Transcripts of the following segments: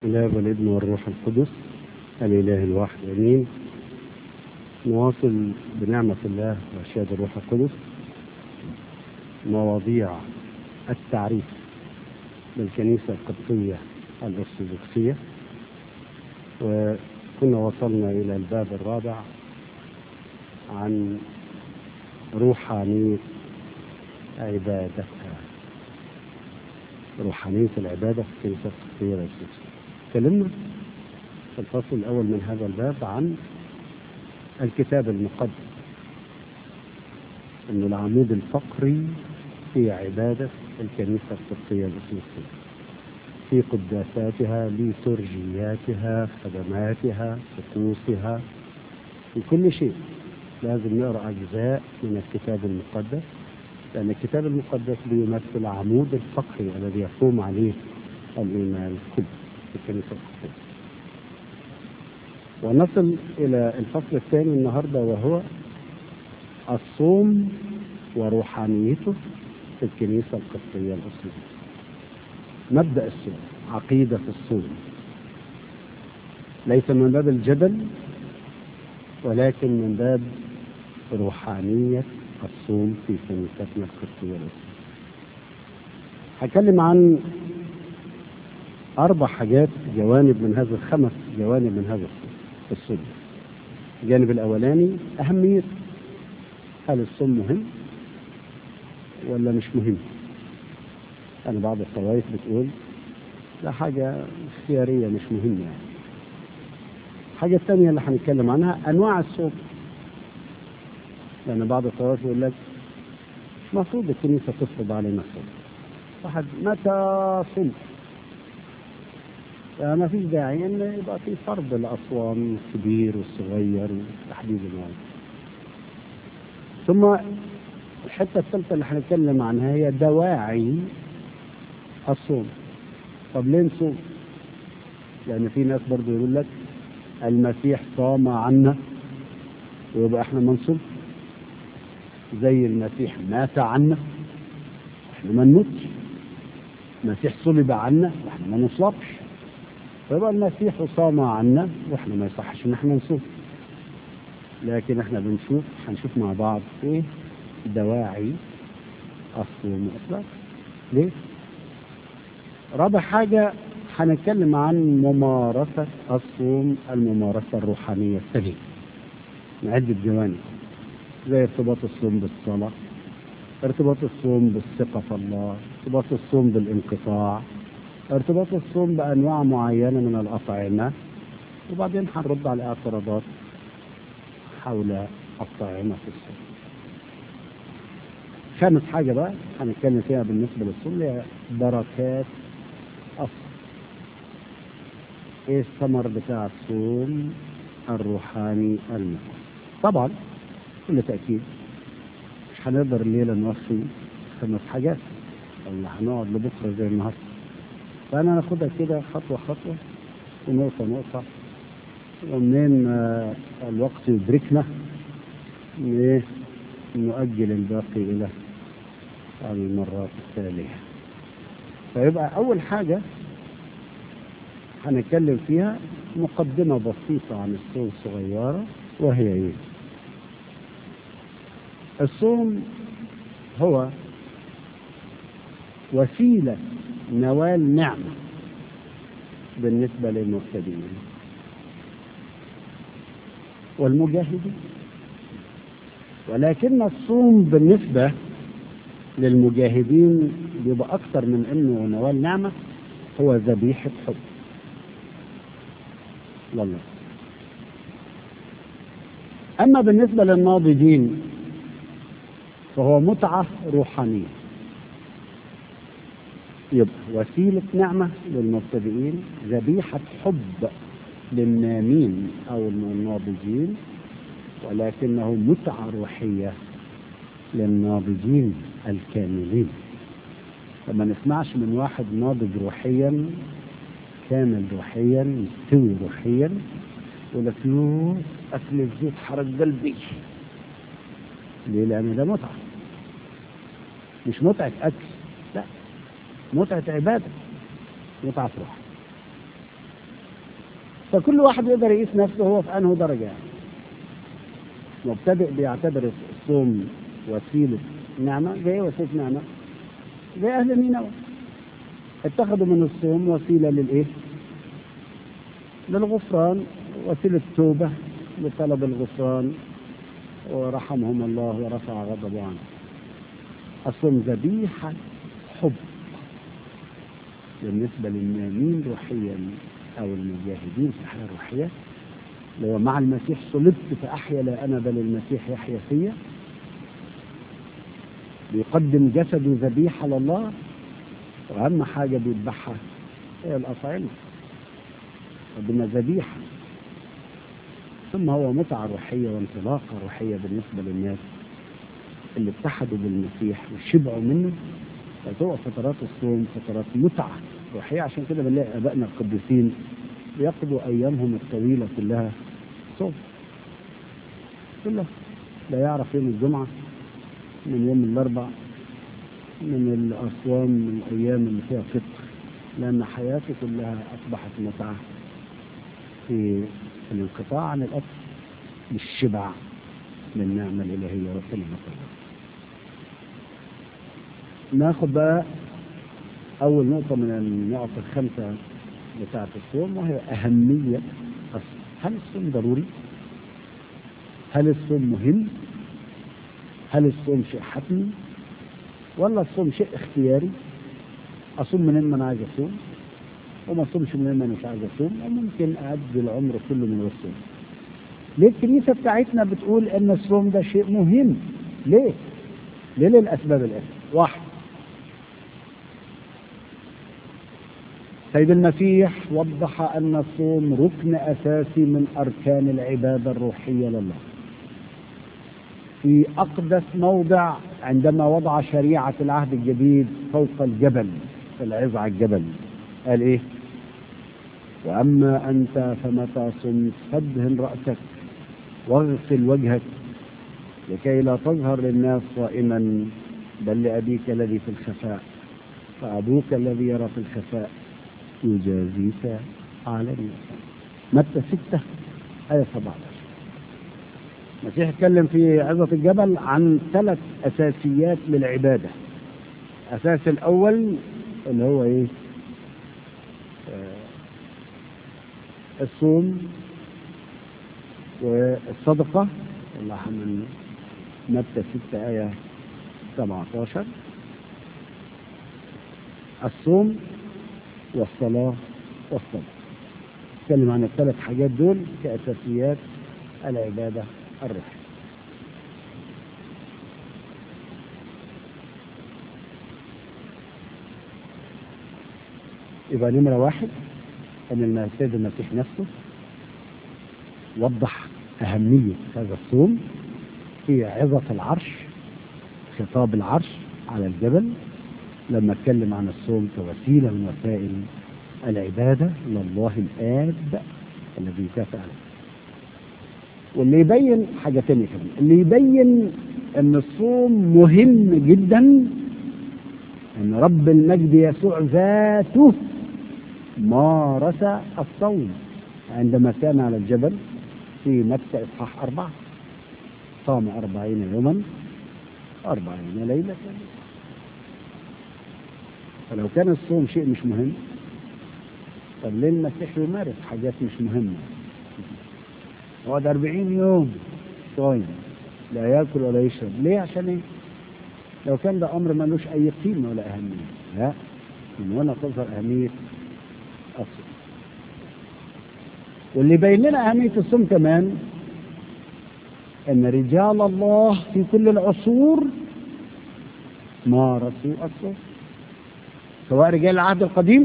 الاب والابن والروح القدس الاله الواحد امين نواصل بنعمه الله وارشاد الروح القدس مواضيع التعريف بالكنيسه القبطيه الارثوذكسيه وكنا وصلنا الى الباب الرابع عن روحانيه عبادتها روحانيه العباده في الكنيسه القبطيه الارثوذكسيه تكلمنا في الفصل الأول من هذا الباب عن الكتاب المقدس أنه العمود الفقري في عبادة الكنيسة القبطية الأسلوبية في قداساتها ليتورجياتها خدماتها طقوسها في كل شيء لازم نقرأ أجزاء من الكتاب المقدس لأن الكتاب المقدس بيمثل عمود الفقري الذي يقوم عليه الإيمان كله في الكنيسة القبطية ونصل إلى الفصل الثاني النهاردة وهو الصوم وروحانيته في الكنيسة القبطية الأصلية مبدأ الصوم عقيدة الصوم ليس من باب الجدل ولكن من باب روحانية الصوم في كنيستنا القبطية الأصلية هتكلم عن أربع حاجات جوانب من هذا الخمس جوانب من هذا الصوم الجانب الأولاني أهمية هل الصوم مهم ولا مش مهم أنا بعض الطوائف بتقول لا حاجة اختيارية مش مهمة يعني الحاجة الثانية اللي هنتكلم عنها أنواع الصوم لأن بعض الطوائف يقول لك مش المفروض الكنيسة تفرض علينا الصوم واحد متى صمت ما فيش داعي ان يبقى في فرض الاصوام الكبير والصغير وتحديد المواعيد. ثم الحته الثالثه اللي هنتكلم عنها هي دواعي الصوم. طب ليه نصوم؟ لان في ناس برضه يقول لك المسيح صام عنا ويبقى احنا ما نصوم. زي المسيح مات عنا احنا ما نموتش. المسيح صلب عنا واحنا ما نصلبش. فيبقى المسيح صام عنا واحنا ما يصحش ان احنا نصوم لكن احنا بنشوف هنشوف مع بعض ايه دواعي الصوم اصلا ليه رابع حاجة هنتكلم عن ممارسة الصوم الممارسة الروحانية السليمة من عدة جوانب زي ارتباط الصوم بالصلاة ارتباط الصوم بالثقة في الله ارتباط الصوم بالانقطاع ارتباط الصوم بانواع معينه من الاطعمه وبعدين هنرد على الاعتراضات حول الطعمه في الصوم. خامس حاجه بقى هنتكلم فيها بالنسبه للصوم هي بركات الصوم. ايه الثمر بتاع الصوم الروحاني المقدس؟ طبعا بكل تاكيد مش هنقدر الليله نوفي خمس حاجات ولا هنقعد لبكره زي النهارده فأنا ناخدها كده خطوة خطوة ونقطة نقطة ومنين الوقت يدركنا إيه نؤجل الباقي إلى المرات التالية فيبقى أول حاجة هنتكلم فيها مقدمة بسيطة عن الصوم صغيرة وهي إيه؟ الصوم هو وسيلة نوال نعمة بالنسبة للمبتدئين والمجاهدين ولكن الصوم بالنسبة للمجاهدين بيبقى أكثر من إنه نوال نعمة هو ذبيحة حب والله أما بالنسبة للناضجين فهو متعة روحانية يبقى وسيلة نعمة للمبتدئين ذبيحة حب للنامين أو الناضجين ولكنه متعة روحية للناضجين الكاملين فما نسمعش من واحد ناضج روحيا كامل روحيا مستوي روحيا يقول لك يوه أكل الزيت حرق قلبي ليه؟ لأن ده متعة مش متعة أكل لا متعة عبادة متعة روح فكل واحد يقدر يقيس نفسه هو في انه درجه يعني مبتدئ بيعتبر الصوم وسيله نعمه زي ايه وسيله نعمه؟ زي اهل نينوى اتخذوا من الصوم وسيله للايه؟ للغفران وسيله توبه لطلب الغفران ورحمهم الله ورفع غضبه عنه الصوم ذبيحه حب بالنسبه للنامين روحيا او المجاهدين في الحياه الروحيه اللي هو مع المسيح صلبت فاحيا لا انا بل المسيح يحيا فيا بيقدم جسده ذبيحه لله واهم حاجه بيذبحها هي الاطعمه قدم ذبيحه ثم هو متعه روحيه وانطلاقه روحيه بالنسبه للناس اللي اتحدوا بالمسيح وشبعوا منه فتبقى فترات الصوم فترات متعه روحيه عشان كده بنلاقي ابائنا القديسين بيقضوا ايامهم الطويله كلها صوم كلها لا يعرف يوم الجمعه من يوم الاربع من الاصوام من الايام اللي فيها فطر لان حياته كلها اصبحت متعه في الانقطاع عن الاكل للشبع للنعمه الالهيه وكلمه الله ناخد بقى أول نقطة من النقط الخمسة بتاعة الصوم وهي أهمية الصوم هل الصوم ضروري؟ هل الصوم مهم؟ هل الصوم شيء حتمي؟ ولا الصوم شيء اختياري؟ أصوم منين ما أنا عايز أصوم؟ وما أصومش منين ما أنا مش عايز أصوم؟ وممكن أعدي العمر كله من غير صوم. ليه الكنيسة بتاعتنا بتقول إن الصوم ده شيء مهم؟ ليه؟ ليه للأسباب الآتية؟ واحد سيد المسيح وضح أن الصوم ركن أساسي من أركان العبادة الروحية لله في أقدس موضع عندما وضع شريعة العهد الجديد فوق الجبل في العظة على الجبل قال إيه وأما أنت فمتى صمت فادهن رأسك واغسل وجهك لكي لا تظهر للناس صائما بل لأبيك الذي في الخفاء فأبوك الذي يرى في الخفاء يجازيك علنيا متى ستة آية 17 المسيح اتكلم في عظة الجبل عن ثلاث أساسيات للعبادة أساس الأول اللي هو إيه؟ آه الصوم والصدقة الله من متى ستة آية 17 الصوم والصلاة والصبر نتكلم عن الثلاث حاجات دول كأساسيات العبادة الروحية يبقى نمرة واحد أن السيد المسيح نفسه وضح أهمية هذا الصوم في عظة العرش خطاب العرش على الجبل لما اتكلم عن الصوم كوسيله من وسائل العباده لله الاب الذي كافى عليه. واللي يبين حاجه ثانيه كمان، اللي يبين ان الصوم مهم جدا ان رب المجد يسوع ذاته مارس الصوم عندما كان على الجبل في متى اصحاح اربعه صام أربعين يوما أربعين ليلة فلو كان الصوم شيء مش مهم طب ليه المسيح يمارس حاجات مش مهمة يقعد 40 يوم صايم لا ياكل ولا يشرب ليه عشان ايه لو كان ده امر ملوش اي قيمه ولا اهميه لا من هنا تظهر اهميه الصوم واللي يبين لنا اهميه الصوم كمان ان رجال الله في كل العصور مارسوا الصوم سواء رجال العهد القديم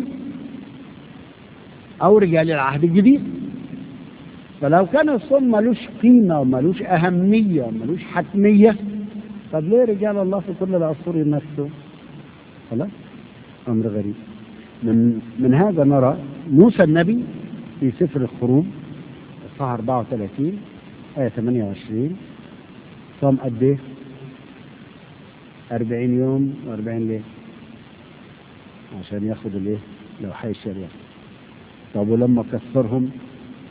او رجال العهد الجديد فلو كان الصوم ملوش قيمة وملوش أهمية وملوش حتمية طب ليه رجال الله في كل العصور يمارسوا؟ خلاص أمر غريب من من هذا نرى موسى النبي في سفر الخروج الصحة 34 آية 28 صام قد إيه؟ 40 يوم و40 ليلة عشان ياخد الايه؟ لوحي الشريعة طب ولما كسرهم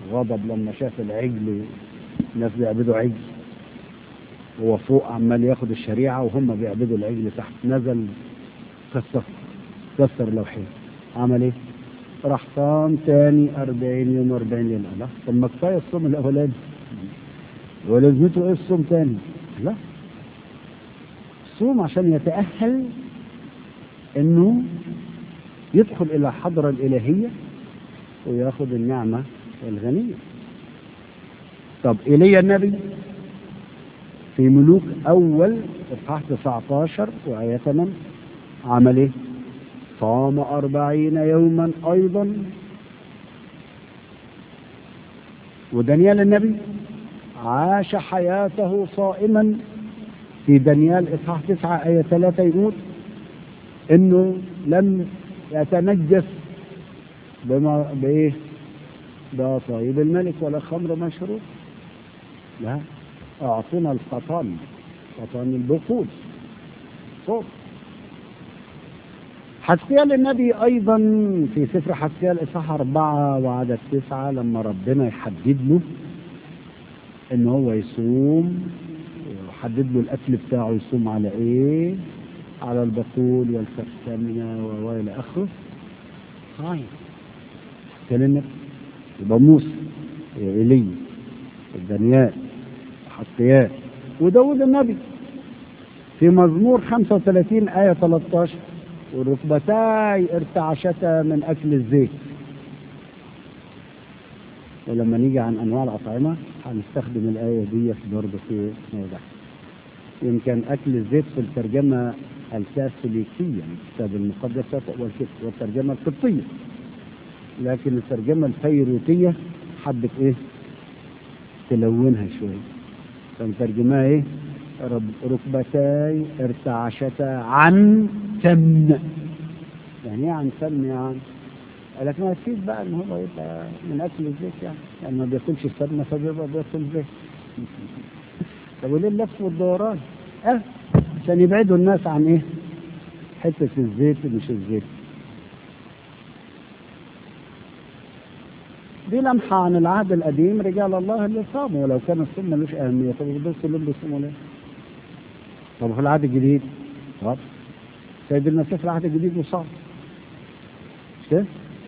غضب لما شاف العجل الناس بيعبدوا عجل هو فوق عمال ياخد الشريعة وهم بيعبدوا العجل تحت نزل كسر كسر لوحين عمل ايه؟ راح صام تاني 40 يوم 40 يوم لا طب ما كفايه الصوم الاولاني ولازمته ايه الصوم تاني؟ لا الصوم عشان يتأهل انه يدخل الى حضرة الالهية وياخذ النعمة الغنية طب ايليا النبي في ملوك اول اصحاح 19 وآية 8 عمل ايه؟ صام أربعين يوما أيضا ودانيال النبي عاش حياته صائما في دانيال إصحاح تسعة آية ثلاثة يقول إنه لم يتنجس بما بإيه؟ بصايب الملك ولا خمر مشروب لا أعطونا القطان قطان البخور صوت حسيال النبي أيضا في سفر حسيال إصحاح أربعة وعدد تسعة لما ربنا يحدد له إن هو يصوم ويحدد له الأكل بتاعه يصوم على إيه؟ على البقول والفرسمنة وإلى آخره صايم حسيال النبي يبقى موسى إيليا دانيال حسيال وداود النبي في مزمور 35 آية 13 وركبتاي ارتعشتا من أكل الزيت ولما نيجي عن أنواع الأطعمة هنستخدم الآية دي برضه في موضع يمكن أكل الزيت في الترجمة الكاثوليكية الكتاب المقدس والترجمة القبطية لكن الترجمة الفيروتية حبت إيه تلونها شوية فمترجمها إيه ركبتاي ارتعشتا عن سمن يعني ايه عن سمن يعني قال لك ما تفيد بقى ان هو يبقى من اكل الزيت يعني يعني ما بياكلش السمنه فبيبقى بياكل زيت طب وليه اللف والدوران؟ اه عشان يبعدوا الناس عن ايه؟ حته الزيت مش الزيت دي لمحة عن العهد القديم رجال الله اللي صاموا ولو كان الصوم ملوش أهمية طب دول كلهم بيصوموا ليه؟ طب في العهد الجديد طب سيد المسيح في العهد الجديد مصاب مش كده؟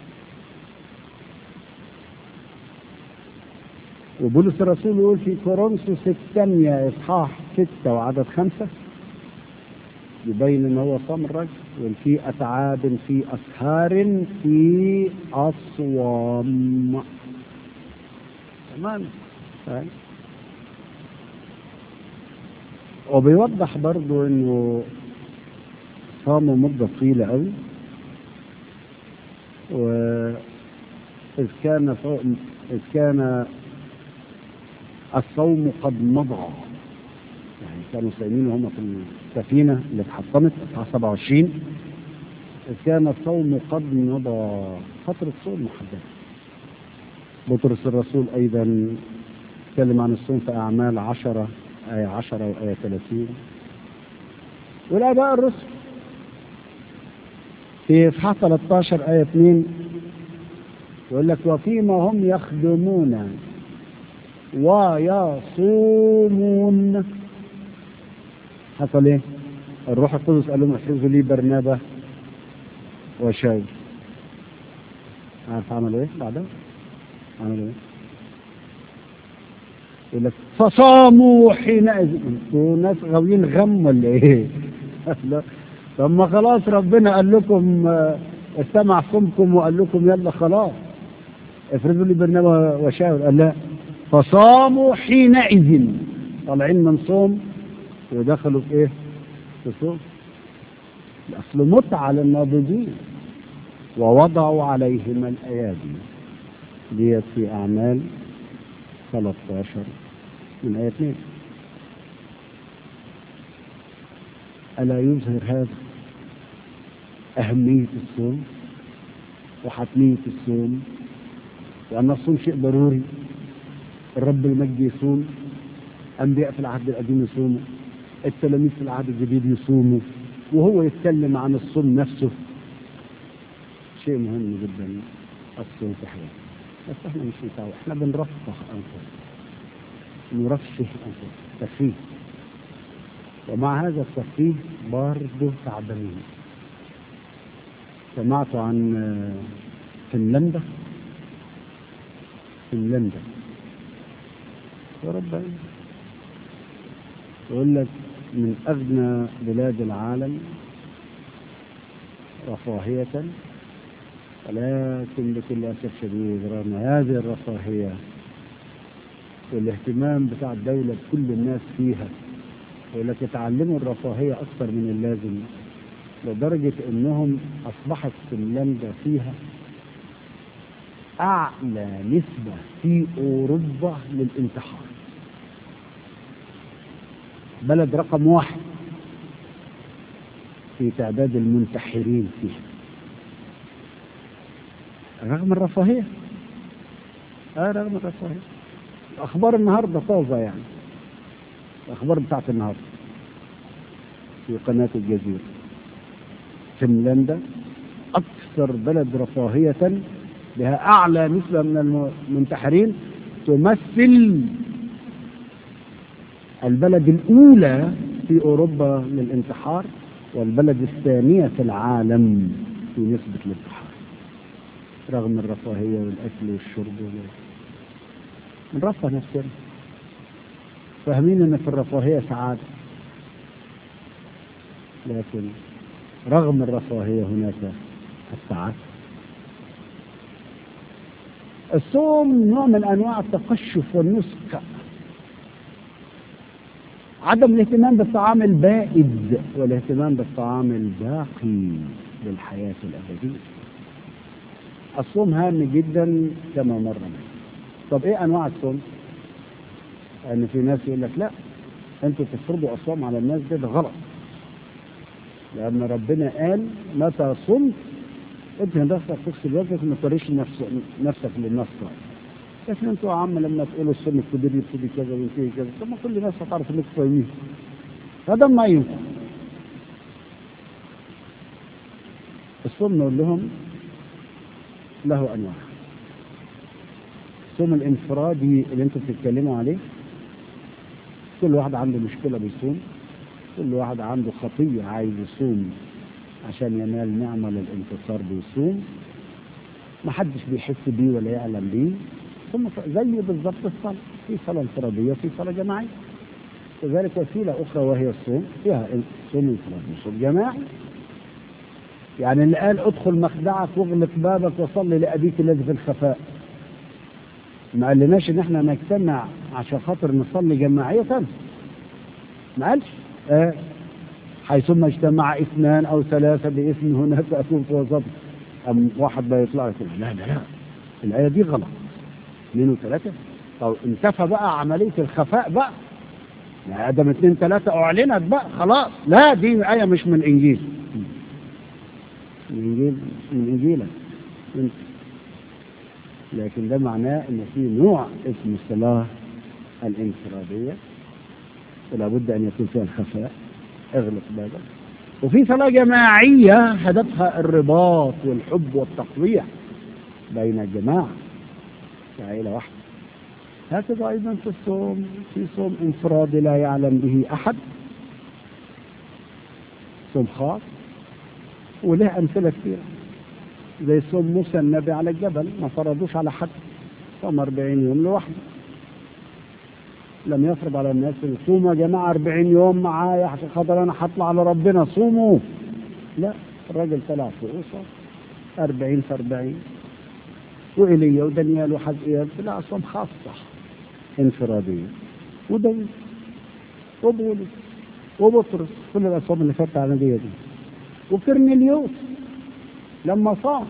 وبولس الرسول يقول في كورنثوس الثانية إصحاح ستة وعدد خمسة يبين إن هو صام الرجل وفي أتعاب في أسهار في أصوام تمام طيب. وبيوضح برضو إنه صاموا مدة طويلة قوي وإذ كان صوم إذ كان الصوم قد مضى يعني كانوا صايمين وهم في السفينة اللي اتحطمت اصحاح 27 إذ كان الصوم قد مضى فترة صوم محددة بطرس الرسول أيضا تكلم عن الصوم في أعمال 10 آية 10 وآية 30 والآباء الرسل في إصحاح 13 آية 2 يقول لك وفيما هم يخدمون ويصومون حصل ايه؟ الروح القدس قال لهم احفظوا لي برنابا وشاول عارف عملوا ايه بعدها؟ عملوا ايه؟ يقول لك فصاموا حينئذ انتوا ناس غاويين غم ولا ايه؟ لا طب ما خلاص ربنا قال لكم استمع صومكم وقال لكم يلا خلاص افرضوا لي برنامج وشاور قال لا فصاموا حينئذ طالعين من صوم ودخلوا في ايه؟ في صوم الاصل متعه للناضجين ووضعوا عليهم الايادي ديت في اعمال 13 من ايه 2 ألا يظهر هذا أهمية الصوم وحتمية الصوم وأن الصوم شيء ضروري الرب المجد يصوم أنبياء في العهد القديم يصوموا التلاميذ في العهد الجديد يصوموا وهو يتكلم عن الصوم نفسه شيء مهم جدا الصوم في حياته بس احنا مش بنساوي احنا بنرفه انفسنا نرفه انفسنا ترفيه ومع هذا الترفيه برضه تعبانين سمعت عن آه، فنلندا فنلندا يا رب يقول لك من أغنى بلاد العالم رفاهية ولكن بكل أسف شديد رغم هذه الرفاهية والاهتمام بتاع الدولة بكل الناس فيها يقول لك يتعلموا الرفاهية أكثر من اللازم لدرجة أنهم أصبحت فنلندا فيها أعلى نسبة في أوروبا للانتحار بلد رقم واحد في تعداد المنتحرين فيها رغم الرفاهية اه رغم الرفاهية الأخبار النهاردة طازة يعني الأخبار بتاعت النهاردة في قناة الجزيرة فنلندا أكثر بلد رفاهية بها أعلى نسبة من المنتحرين تمثل البلد الأولى في أوروبا للانتحار والبلد الثانية في العالم في نسبة الانتحار رغم الرفاهية والأكل والشرب وال... نرفه نفسنا فاهمين ان في الرفاهية سعادة لكن رغم الرفاهية هناك السعادة الصوم نوع من انواع التقشف والنسك عدم الاهتمام بالطعام البائد والاهتمام بالطعام الباقي للحياة الأبدية الصوم هام جدا كما مر معنا طب ايه انواع الصوم؟ ان في ناس يقول لك لا انتوا تفرضوا اصوام على الناس ده, ده غلط لان ربنا قال متى صمت انت نفسك تغسل وجهك وما توريش نفسك, نفسك للناس لكن انتوا يا عم لما تقولوا الصوم الكبير يبتدي كذا وينتهي كذا طب ما كل الناس هتعرف انكم صايمين هذا ما ينفع الصوم نقول لهم له انواع الصوم الانفرادي اللي انتوا بتتكلموا عليه كل واحد عنده مشكله بيصوم كل واحد عنده خطيه عايز يصوم عشان ينال نعمه للانتصار بيصوم ما حدش بيحس بيه ولا يعلم بيه ثم زي بالظبط الصلاه في صلاه انفراديه وفي صلاه جماعيه كذلك وسيله اخرى وهي الصوم فيها صوم انفرادي وصوم جماعي يعني اللي قال ادخل مخدعك واغلق بابك وصلي لابيك الذي في الخفاء ما قالناش ان احنا نجتمع عشان خاطر نصلي جماعية ما قالش آه. حيثما اجتمع اثنان او ثلاثة باسم هناك اكون في وسط ام واحد بيطلع يقول لا لا لا الايه دي غلط اثنين وثلاثة طب انتفى بقى عملية الخفاء بقى يعني ادم اثنين ثلاثة اعلنت بقى خلاص لا دي آية مش من انجيل من انجيل من انجيلك انت لكن ده معناه ان في نوع اسمه الصلاه الانفراديه ولا بد ان يكون فيها الخفاء اغلق بابك وفي صلاه جماعيه هدفها الرباط والحب والتقويع بين الجماعه كعائله واحده هكذا ايضا في الصوم في صوم انفرادي لا يعلم به احد صوم خاص وله امثله كثيره زي صوم موسى النبي على الجبل ما فرضوش على حد صوم 40 يوم لوحده لم يفرض على الناس صوموا يا جماعه 40 يوم معايا عشان خاطر انا هطلع على ربنا صوموا لا الراجل طلع في أسرة 40 في 40 وإيليا ودانيال وحزقيال طلع صوم خاصة انفرادية وداود وبولس وبطرس كل الأصوام اللي فاتت على دي دي وكرنيليوس لما صام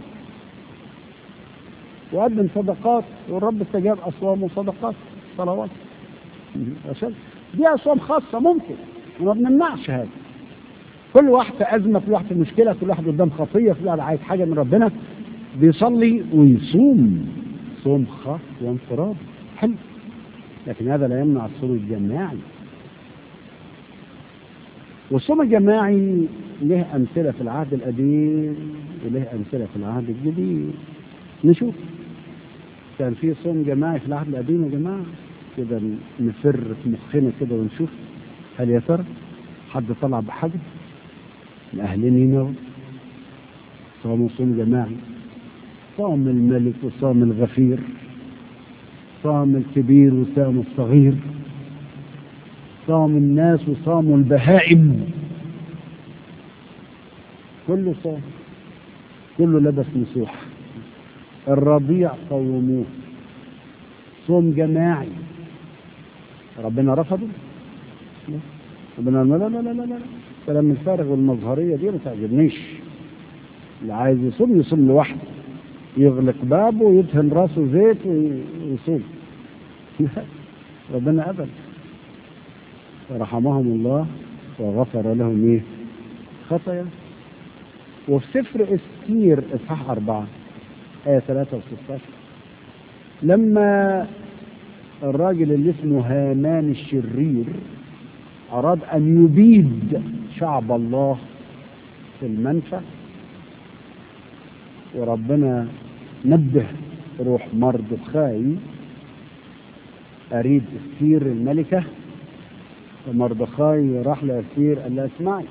وقدم صدقات والرب استجاب أصوام وصدقات صلوات عشان دي أصوام خاصة ممكن وما بنمنعش هذا كل واحد في أزمة كل واحد في مشكلة كل واحد قدام خطية كل واحد عايز حاجة من ربنا بيصلي ويصوم صوم خاص وانفرادي حلو لكن هذا لا يمنع الصوم الجماعي والصوم الجماعي له أمثلة في العهد القديم وله أمثلة في العهد الجديد نشوف كان في صوم جماعي في العهد القديم يا جماعة كده نفر في مخنا كده ونشوف هل يا ترى حد طلع بحاجة من أهل نينوى صاموا صوم جماعي صام الملك وصام الغفير صام الكبير وصام الصغير صام الناس وصاموا البهائم كله صام كله لبس مسوح الرضيع قوموه صوم جماعي ربنا رفضه لا. ربنا قال لا لا لا لا لا كلام الفارغ والمظهرية دي ما تعجبنيش اللي عايز يصوم يصوم لوحده يغلق بابه ويدهن راسه زيت ويصوم ربنا أبدا فرحمهم الله وغفر لهم ايه خطايا وفي سفر استير اصحاح أربعة آية 3 و16 لما الراجل اللي اسمه هامان الشرير أراد أن يبيد شعب الله في المنفى وربنا نبه روح مردخاي أريد استير الملكة فمردخاي راح لأستير قال لها اسمعي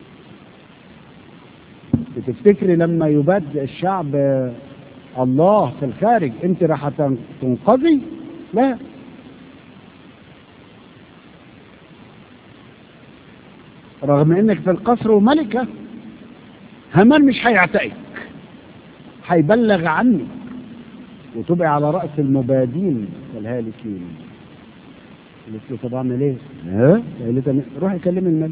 بتفتكري لما يباد الشعب الله في الخارج انت راح تنقذي لا رغم انك في القصر وملكة همان مش هيعتقك هيبلغ عنك وتبقي على رأس المبادين والهالكين قلت له طب اعمل ايه؟ ها؟ قالت له روح كلمي الملك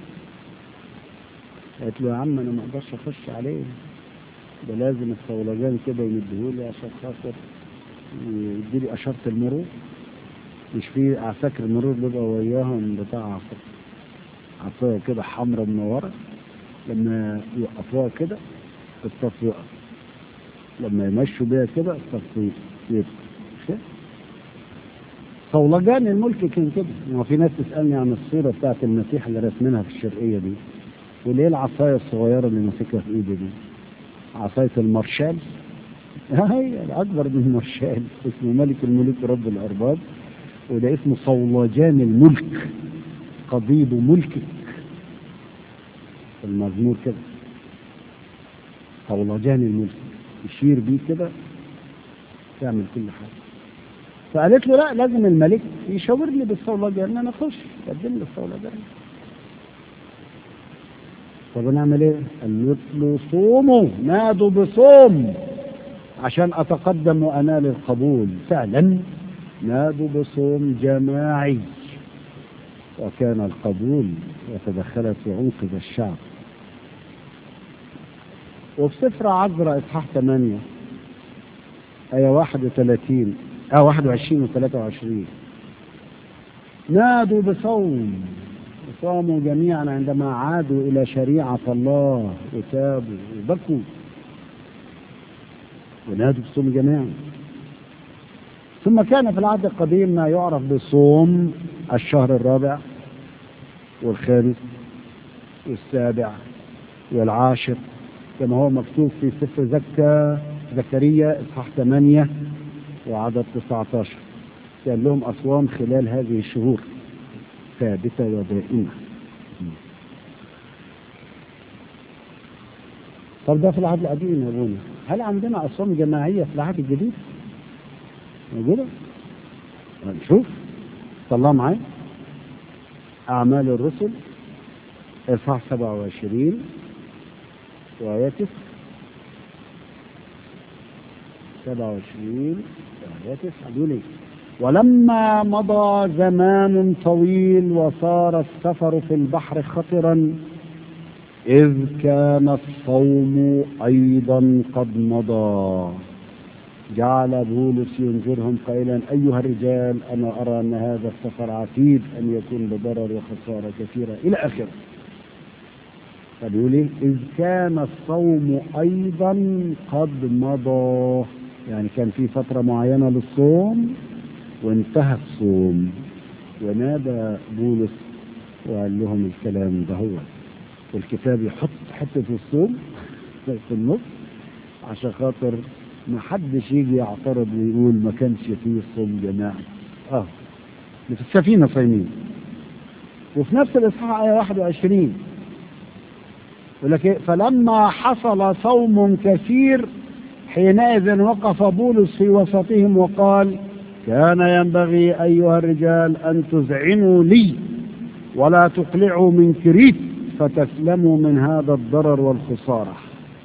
قالت له يا عم انا ما اقدرش اخش عليه ده لازم الصولجان كده يمدهولي عشان خاطر يديلي اشاره المرور مش في عساكر المرور بيبقى وياهم بتاع عصايه كده حمراء منوره لما يوقفوها كده الصف يقف لما يمشوا بيها كده الصف يقف صولجان الملك كان كده ما في ناس تسالني عن الصوره بتاعت المسيح اللي رسمينها في الشرقيه دي وليه العصايه الصغيره اللي ماسكها في ايدي دي عصايه المارشال هي الاكبر من المارشال اسمه ملك الملوك رب الارباب وده اسمه صولجان الملك قضيب ملكك المزمور كده صولجان الملك يشير بيه كده تعمل كل حاجه فقالت له لا لازم الملك يشاور لي بالصولجان ان انا اخش قدم لي الصولجان طب نعمل ايه؟ قال له صوموا نادوا بصوم عشان اتقدم وانال القبول فعلا نادوا بصوم جماعي وكان القبول وتدخلت وانقذ الشعب وفي سفر عذراء اصحاح 8 آية 31 آه 21 و 23 نادوا بصوم وصاموا جميعا عندما عادوا إلى شريعة الله وتابوا وبكوا ونادوا بصوم جميعا ثم كان في العهد القديم ما يعرف بصوم الشهر الرابع والخامس والسابع والعاشر كما هو مكتوب في سفر زكا زكريا اصحاح 8 وعدد 19 كان لهم اصوام خلال هذه الشهور ثابته ودائمه طب ده في العهد القديم يا ابونا هل عندنا اصوام جماعيه في العهد الجديد؟ موجوده؟ نشوف طلع معايا اعمال الرسل اصحاح 27 وآية 9 27 وآية 9 بيقول ايه؟ ولما مضى زمان طويل وصار السفر في البحر خطرا إذ كان الصوم أيضا قد مضى جعل بولس ينذرهم قائلا أيها الرجال أنا أرى أن هذا السفر عتيد أن يكون بضرر وخسارة كثيرة إلى آخره فبيقول ايه اذ كان الصوم ايضا قد مضى يعني كان في فتره معينه للصوم وانتهى الصوم ونادى بولس وقال لهم الكلام ده هو والكتاب يحط حته الصوم في النص عشان خاطر ما حدش يجي يعترض ويقول ما كانش فيه صوم جماعي اه اللي في السفينة صايمين وفي نفس الإصحاح آية 21 يقول لك إيه فلما حصل صوم كثير حينئذ وقف بولس في وسطهم وقال كان ينبغي أيها الرجال أن تذعنوا لي ولا تقلعوا من كريت فتسلموا من هذا الضرر والخسارة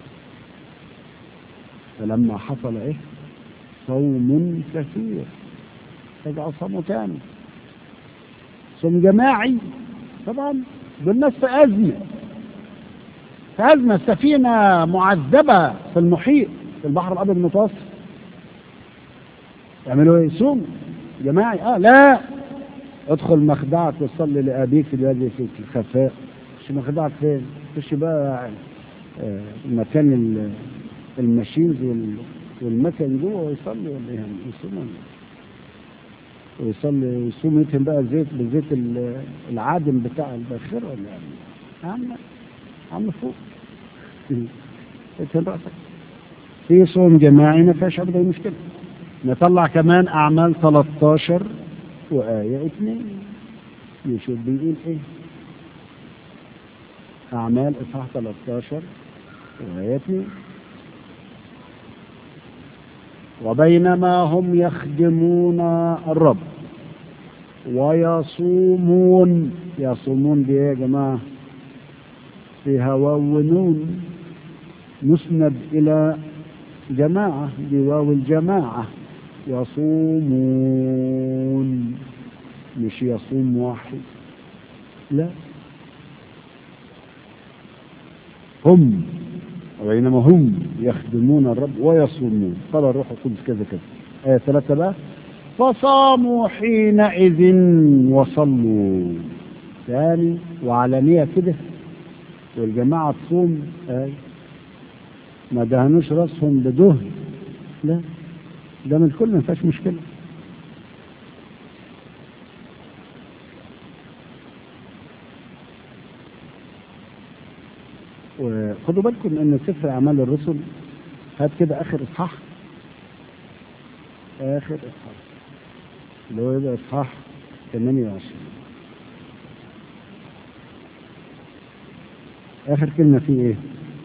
فلما حصل إيه صوم كثير رجعوا صوموا تاني صوم جماعي طبعا دول ناس في أزمة في أزمة السفينة معذبة في المحيط في البحر الأبيض المتوسط يعملوا ايه صوم جماعي اه لا ادخل مخدعك وصلي لأبيك الذي في الخفاء مش مخدعك فين خش بقى آه، مكان ال- الماشينز وال- والمكن جوه ويصلي ولا يعني يصوم ولا إيه؟ ويصلي ويصوم يتهم بقى زيت بزيت ال- العادم بتاع الباخرة ولا يعني يا عم يا عم فوق اتهم رأسك في صوم جماعي ما فيهاش أبدا مشكلة نطلع كمان أعمال 13 وآية 2 نشوف بيقول إيه أعمال إصحاح 13 وآية 2 وبينما هم يخدمون الرب ويصومون يصومون بإيه يا جماعة في هواء ونون مسند إلى جماعة بواو الجماعة يصومون مش يصوم واحد لا هم وبينما هم يخدمون الرب ويصومون قال الروح القدس كذا كذا آية ثلاثة بقى فصاموا حينئذ وصلوا ثاني وعلانية كده والجماعة تصوم آية ما دهنوش راسهم بدهن لا ده من الكل ما فيهاش مشكلة وخدوا بالكم ان سفر اعمال الرسل هات كده اخر اصحاح اخر اصحاح اللي هو يبقى اصحاح 28 اخر كلمه فيه ايه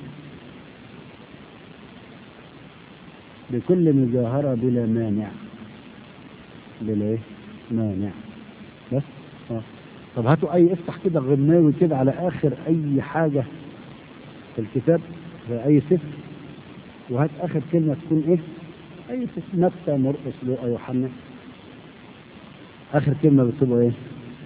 بكل مجاهرة بلا مانع بلا ايه مانع بس اه طب هاتوا اي افتح كده غناوي كده على اخر اي حاجة في الكتاب في اي سفر وهات اخر كلمة تكون ايه اي سفر متى مرقس لوقا يوحنا اخر كلمة بتبقى ايه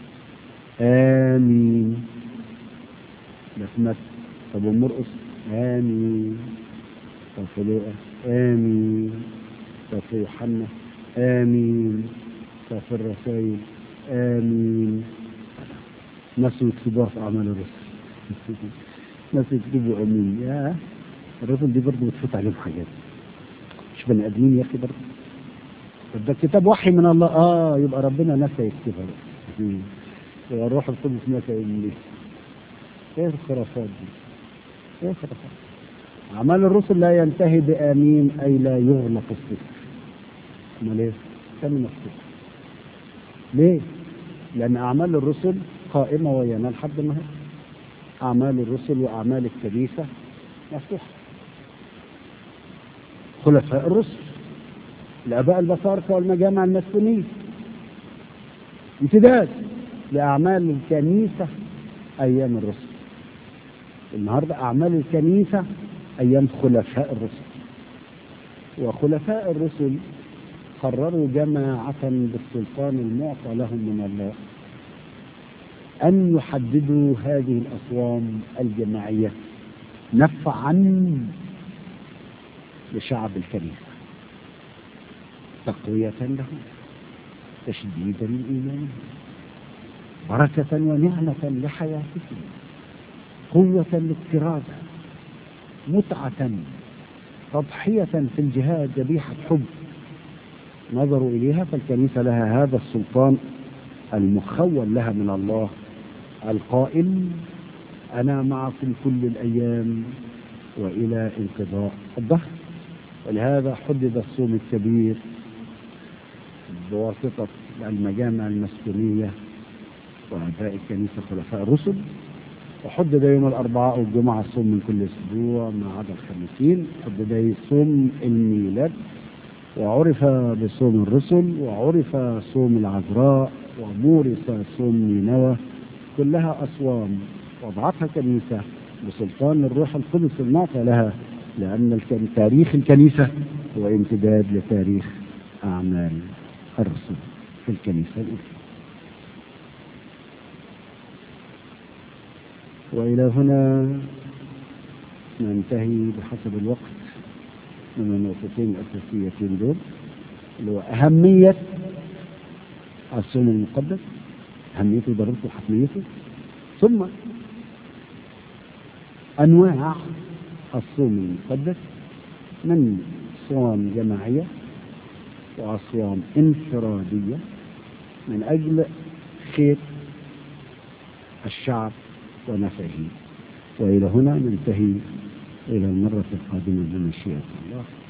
امين ده في متى طب ومرقس امين طب في لوقا آمين طب في يوحنا آمين طب في الرسائل آمين ناس يكتبوها في أعمال الرسل ناس يكتبوا آمين يا الرسل دي برضه بتفوت عليهم حاجات مش بني آدمين يا أخي برضه طب ده كتاب وحي من الله آه يبقى ربنا نسى يكتبها بقى يبقى الروح القدس نسى يمليه ايه الخرافات دي؟ ايه الخرافات؟ أعمال الرسل لا ينتهي بآمين أي لا يغلق السفر أمال إيه؟ كم السفر ليه؟ لأن أعمال الرسل قائمة ويانا لحد النهارده أعمال الرسل وأعمال الكنيسة مفتوحة خلفاء الرسل الآباء البصاركة والمجامع المسكونية امتداد لأعمال الكنيسة أيام الرسل النهارده أعمال الكنيسة أيام خلفاء الرسل وخلفاء الرسل قرروا جماعة بالسلطان المعطى لهم من الله أن يحددوا هذه الأصوام الجماعية نفعا لشعب الكنيسة تقوية لهم تشديدا لإيمانهم بركة ونعمة لحياتهم قوة للكرازة متعة تضحية في الجهاد ذبيحة حب نظروا إليها فالكنيسة لها هذا السلطان المخول لها من الله القائل أنا معكم كل الأيام وإلى انقضاء الدهر ولهذا حدد الصوم الكبير بواسطة المجامع المسكونية وآباء الكنيسة خلفاء الرسل وحدد يوم الأربعاء والجمعة الصوم من كل أسبوع ما عدا الخمسين حدد صوم الميلاد وعرف بصوم الرسل وعرف صوم العذراء ومورث صوم نينوى كلها أصوام وضعتها كنيسة بسلطان الروح القدس المعطى لها لأن الكن- تاريخ الكنيسة هو امتداد لتاريخ أعمال الرسل في الكنيسة الأولى وإلى هنا ننتهي بحسب الوقت من النقطتين الأساسيتين دول اللي هو أهمية الصوم المقدس أهميته ضرورته وحتميته ثم أنواع الصوم المقدس من صوم جماعية وأصوام انفرادية من أجل خير الشعب ونفعه وإلى هنا ننتهي إلى المرة القادمة بمشيئة الله